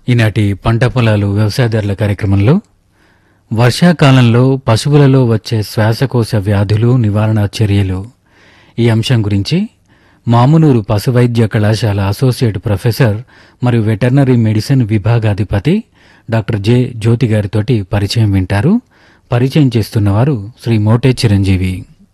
ఈనాటి పంట పొలాలు వ్యవసాయదారుల కార్యక్రమంలో వర్షాకాలంలో పశువులలో వచ్చే శ్వాసకోశ వ్యాధులు నివారణ చర్యలు ఈ అంశం గురించి మామునూరు పశువైద్య కళాశాల అసోసియేట్ ప్రొఫెసర్ మరియు వెటర్నరీ మెడిసిన్ విభాగాధిపతి డాక్టర్ జె జ్యోతి గారితోటి పరిచయం వింటారు పరిచయం చేస్తున్నవారు శ్రీ మోటే చిరంజీవి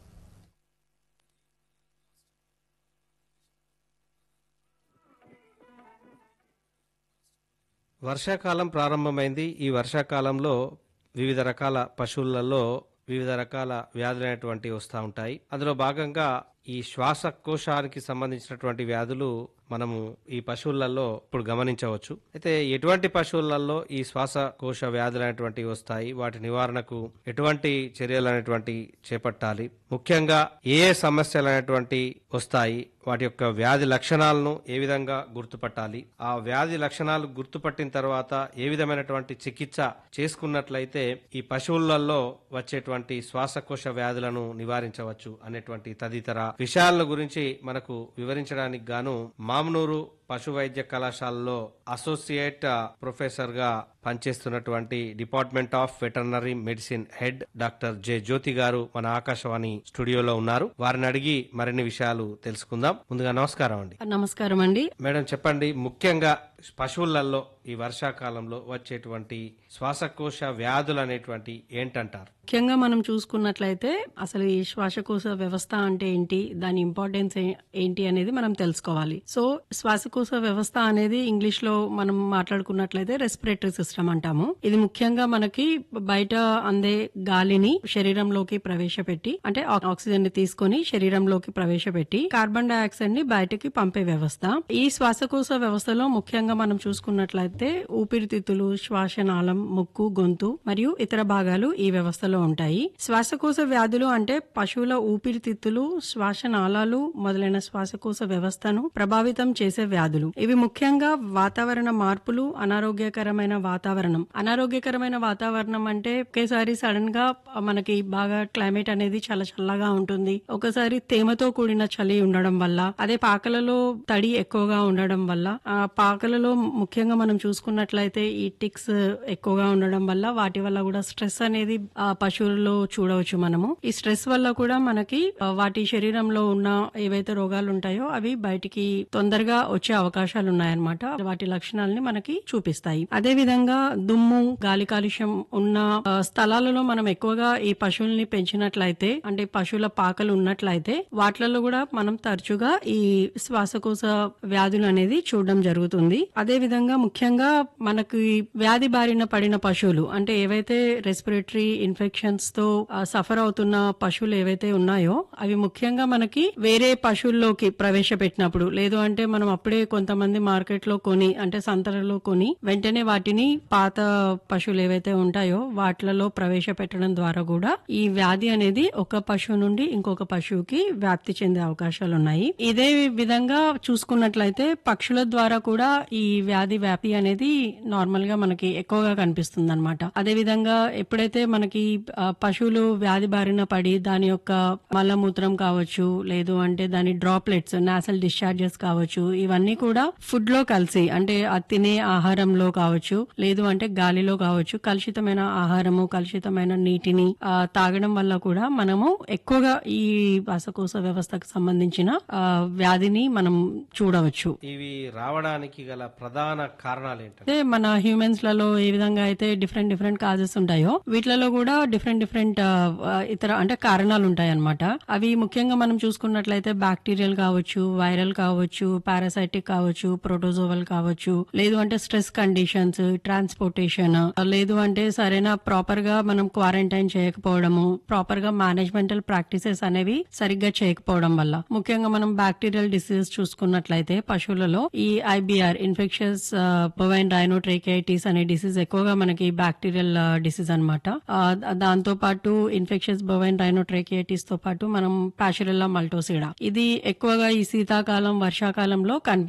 వర్షాకాలం ప్రారంభమైంది ఈ వర్షాకాలంలో వివిధ రకాల పశువులలో వివిధ రకాల వ్యాధులైనటువంటివి వస్తూ ఉంటాయి అందులో భాగంగా ఈ శ్వాసకోశానికి సంబంధించినటువంటి వ్యాధులు మనము ఈ పశువులలో ఇప్పుడు గమనించవచ్చు అయితే ఎటువంటి పశువులలో ఈ శ్వాసకోశ వ్యాధులు అనేటువంటివి వస్తాయి వాటి నివారణకు ఎటువంటి చర్యలు అనేటువంటి చేపట్టాలి ముఖ్యంగా ఏ ఏ సమస్యలు అనేటువంటి వస్తాయి వాటి యొక్క వ్యాధి లక్షణాలను ఏ విధంగా గుర్తుపట్టాలి ఆ వ్యాధి లక్షణాలు గుర్తుపట్టిన తర్వాత ఏ విధమైనటువంటి చికిత్స చేసుకున్నట్లయితే ఈ పశువులలో వచ్చేటువంటి శ్వాసకోశ వ్యాధులను నివారించవచ్చు అనేటువంటి తదితర విషయాల గురించి మనకు వివరించడానికి గాను మామనూరు పశు వైద్య కళాశాలలో అసోసియేట్ ప్రొఫెసర్ గా పనిచేస్తున్నటువంటి department of veterinary medicine head doctor J Jyothi garu మన ఆకాశవాణి స్టూడియోలో ఉన్నారు వారిని అడిగి మరిన్ని విషయాలు తెలుసుకుందాం ముందుగా నమస్కారం అండి నమస్కారం అండి మేడం చెప్పండి ముఖ్యంగా పశువులలో ఈ వర్షాకాలంలో వచ్చేటువంటి శ్వాసకోశ వ్యాధులు అనేటువంటి ఏంటంటారు ముఖ్యంగా మనం చూసుకున్నట్లయితే అసలు ఈ శ్వాసకోశ వ్యవస్థ అంటే ఏంటి దాని ఇంపార్టెన్స్ ఏ- ఏంటి అనేది మనం తెలుసుకోవాలి సో శ్వాసకోశ వ్యవస్థ అనేది ఇంగ్లీష్ లో మనం మాట్లాడుకున్నట్లయితే రెస్పిరేటరీ సిస్టమ్ అంటాము ఇది ముఖ్యంగా మనకి బయట అందే గాలిని శరీరంలోకి ప్రవేశపెట్టి అంటే ఆక్- ఆక్సిజన్ ని తీసుకొని శరీరంలోకి ప్రవేశపెట్టి కార్బన్ డైఆక్సైడ్ ని బయటకి పంపే వ్యవస్థ ఈ శ్వాసకోశ వ్యవస్థలో ముఖ్యంగా మనం చూసుకున్నట్లయితే ఊపిరితిత్తులు శ్వాసనాళం ముక్కు గొంతు మరియు ఇతర భాగాలు ఈ వ్యవస్థలో ఉంటాయి శ్వాసకోశ వ్యాధులు అంటే పశువుల ఊపిరితిత్తులు శ్వాసనాళాలు మొదలైన శ్వాసకోశ వ్యవస్థను ప్రభావితం చేసే వ్యాధులు ఇవి ముఖ్యంగా వాతావరణ మార్పులు అనారోగ్యకరమైన వాతావరణం అనారోగ్యకరమైన వాతావరణం అంటే ఒకేసారి సడన్ గా మనకి బాగా క్లైమేట్ అనేది చాలా చల్లగా ఉంటుంది ఒకసారి తేమతో కూడిన చలి ఉండడం వల్ల అదే పాకలలో తడి ఎక్కువగా ఉండడం వల్ల ఆ పాకలలో ముఖ్యంగా మనం చూసుకున్నట్లయితే ఈ టిక్స్ ఎక్కువగా ఉండడం వల్ల వాటి వల్ల కూడా స్ట్రెస్ అనేది ఆ పశువుల్లో చూడవచ్చు మనము ఈ స్ట్రెస్ వల్ల కూడా మనకి ఆ, వాటి శరీరంలో ఉన్న ఏవైతే రోగాలు ఉంటాయో అవి బయటికి తొందరగా వచ్చే అవకాశాలు ఉన్నాయన్నమాట వాటి లక్షణాలని మనకి చూపిస్తాయి అదే విధంగా దుమ్ము గాలి కాలుష్యం ఉన్న ఆ, స్థలాలలో మనం ఎక్కువగా ఈ పశువుల్ని పెంచినట్లయితే అంటే పశువుల పాకలు ఉన్నట్లయితే వాటిలలో కూడా మనం తరచుగా ఈ శ్వాసకోశ వ్యాధులు అనేది చూడడం జరుగుతుంది అదే విధంగా ముఖ్యంగా మనకి వ్యాధి బారిన పడిన పశువులు అంటే ఏవైతే రెస్పిరేటరీ ఇన్ఫెక్షన్స్ తో సఫర్ అవుతున్న పశువులు ఏవైతే ఉన్నాయో అవి ముఖ్యంగా మనకి వేరే పశువుల్లోకి ప్రవేశపెట్టినప్పుడు లేదు అంటే మనం అప్పుడే కొంతమంది మార్కెట్ లో కొని అంటే సంతలలో కొని వెంటనే వాటిని పాత పశువులు ఏవైతే ఉంటాయో వాటిలలో ప్రవేశపెట్టడం ద్వారా కూడా ఈ వ్యాధి అనేది ఒక పశువు నుండి ఇంకొక పశువుకి వ్యాప్తి చెందే అవకాశాలు ఉన్నాయి ఇదే విధంగా చూసుకున్నట్లయితే పక్షుల ద్వారా కూడా ఈ వ్యాధి వ్యాప్తి అనేది నార్మల్ గా మనకి ఎక్కువగా కనిపిస్తుంది అనమాట అదే విధంగా ఎప్పుడైతే మనకి ఆ, పశువులు వ్యాధి బారిన పడి దాని యొక్క మలమూత్రం కావచ్చు లేదు అంటే దాని డ్రాప్లెట్స్ నాసల్ డిశ్చార్జెస్ కావచ్చు ఇవన్నీ కూడా ఫుడ్ లో కలిసి అంటే అది తినే ఆహారంలో కావచ్చు లేదు అంటే గాలిలో కావచ్చు కలుషితమైన ఆహారము కలుషితమైన నీటిని ఆ, తాగడం వల్ల కూడా మనము ఎక్కువగా ఈ శ్వాసకోశ వ్యవస్థకు సంబంధించిన ఆ, వ్యాధిని మనం చూడవచ్చు ఇవి రావడానికి గల ప్రధాన కారణాలు ఏంటంటే అయితే మన హ్యూమన్స్ లలో ఏ విధంగా అయితే డిఫరెంట్ డిఫరెంట్ కాజెస్ ఉంటాయో వీటిలలో కూడా డిఫరెంట్ డిఫరెంట్ ఇతర అంటే కారణాలు ఉంటాయి అన్నమాట అవి ముఖ్యంగా మనం చూసుకున్నట్లయితే బ్యాక్టీరియల్ కావచ్చు వైరల్ కావచ్చు పారాసైటిక్ కావచ్చు ప్రోటోజోవల్ కావచ్చు లేదు అంటే స్ట్రెస్ కండిషన్స్ ట్రాన్స్పోర్టేషన్ లేదు అంటే సరైన ప్రాపర్ గా మనం క్వారంటైన్ చేయకపోవడము ప్రాపర్ గా మేనేజ్మెంటల్ ప్రాక్టీసెస్ అనేవి సరిగ్గా చేయకపోవడం వల్ల ముఖ్యంగా మనం బ్యాక్టీరియల్ డిసీజ్ చూసుకున్నట్లయితే పశువులలో ఈ ఐబిఆర్ ఇన్ఫెక్షన్స్ బొవైన్ రైనోట్రేకైటిస్ అనే డిసీజ్ ఎక్కువగా మనకి బ్యాక్టీరియల్ డిసీజ్ అనమాట దాంతో పాటు ఇన్ఫెక్షన్స్ బొవైన్ రైనోట్రేకైటిస్ తో పాటు మనం పాషురెల్లా మల్టోసిడా ఇది ఎక్కువగా ఈ శీతాకాలం వర్షాకాలంలో కనిపించే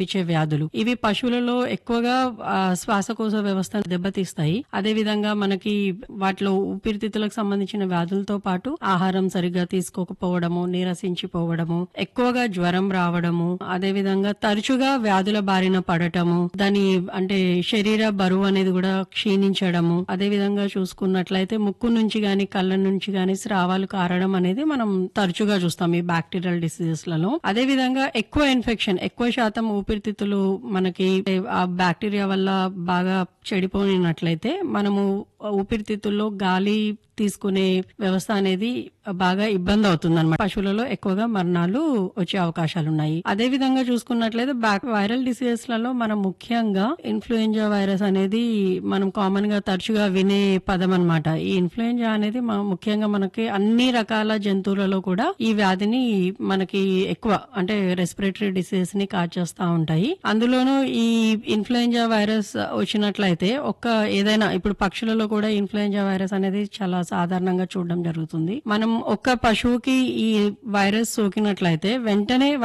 కనిపించే వ్యాధులు ఇవి పశువులలో ఎక్కువగా ఆ, శ్వాసకోశ వ్యవస్థను దెబ్బతీస్తాయి అదే విధంగా మనకి వాటిలో ఊపిరితిత్తులకు సంబంధించిన వ్యాధులతో పాటు ఆహారం సరిగ్గా తీసుకోకపోవడము నీరసించిపోవడము ఎక్కువగా జ్వరం రావడము అదే విధంగా తరచుగా వ్యాధుల బారిన పడటము దాని అంటే శరీర బరువు అనేది కూడా క్షీణించడము అదే విధంగా చూసుకున్నట్లయితే ముక్కు నుంచి గాని కళ్ళ నుంచి గాని స్రావాలు కారడం అనేది మనం తరచుగా చూస్తాం ఈ బ్యాక్టీరియల్ డిసీజెస్ లలో అదే విధంగా ఎక్కువ ఇన్ఫెక్షన్ ఎక్కువ శాతం ఊపిరితిత్తులు మనకి ఆ బ్యాక్టీరియా వల్ల బాగా చెడిపోయినట్లయితే మనము ఊపిరితిత్తుల్లో గాలి తీసుకునే వ్యవస్థ అనేది బాగా ఇబ్బంది అవుతుంది అనమాట పశువులలో ఎక్కువగా మరణాలు వచ్చే అవకాశాలు ఉన్నాయి అదే విధంగా చూసుకున్నట్లయితే బ్యాక్ వైరల్ డిసీజెస్ లలో మనం ముఖ్యంగా ఇన్ఫ్లుయెంజా వైరస్ అనేది మనం కామన్ గా తరచుగా వినే పదం అనమాట ఈ ఇన్ఫ్లుయెంజా అనేది మ- ముఖ్యంగా మనకి అన్ని రకాల జంతువులలో కూడా ఈ వ్యాధిని మనకి ఎక్కువ అంటే రెస్పిరేటరీ డిసీజెస్ ని కాచేస్తా ఉంటాయి అందులోనూ ఈ ఇన్ఫ్లుయెంజా వైరస్ వచ్చినట్లయితే ఒక్క ఏదైనా ఇప్పుడు పక్షులలో కూడా ఇన్ఫ్లుయెంజా వైరస్ అనేది చాలా సాధారణంగా చూడడం జరుగుతుంది మనం ఒక్క పశువుకి ఈ వైరస్ సోకినట్లయితే వెంటనే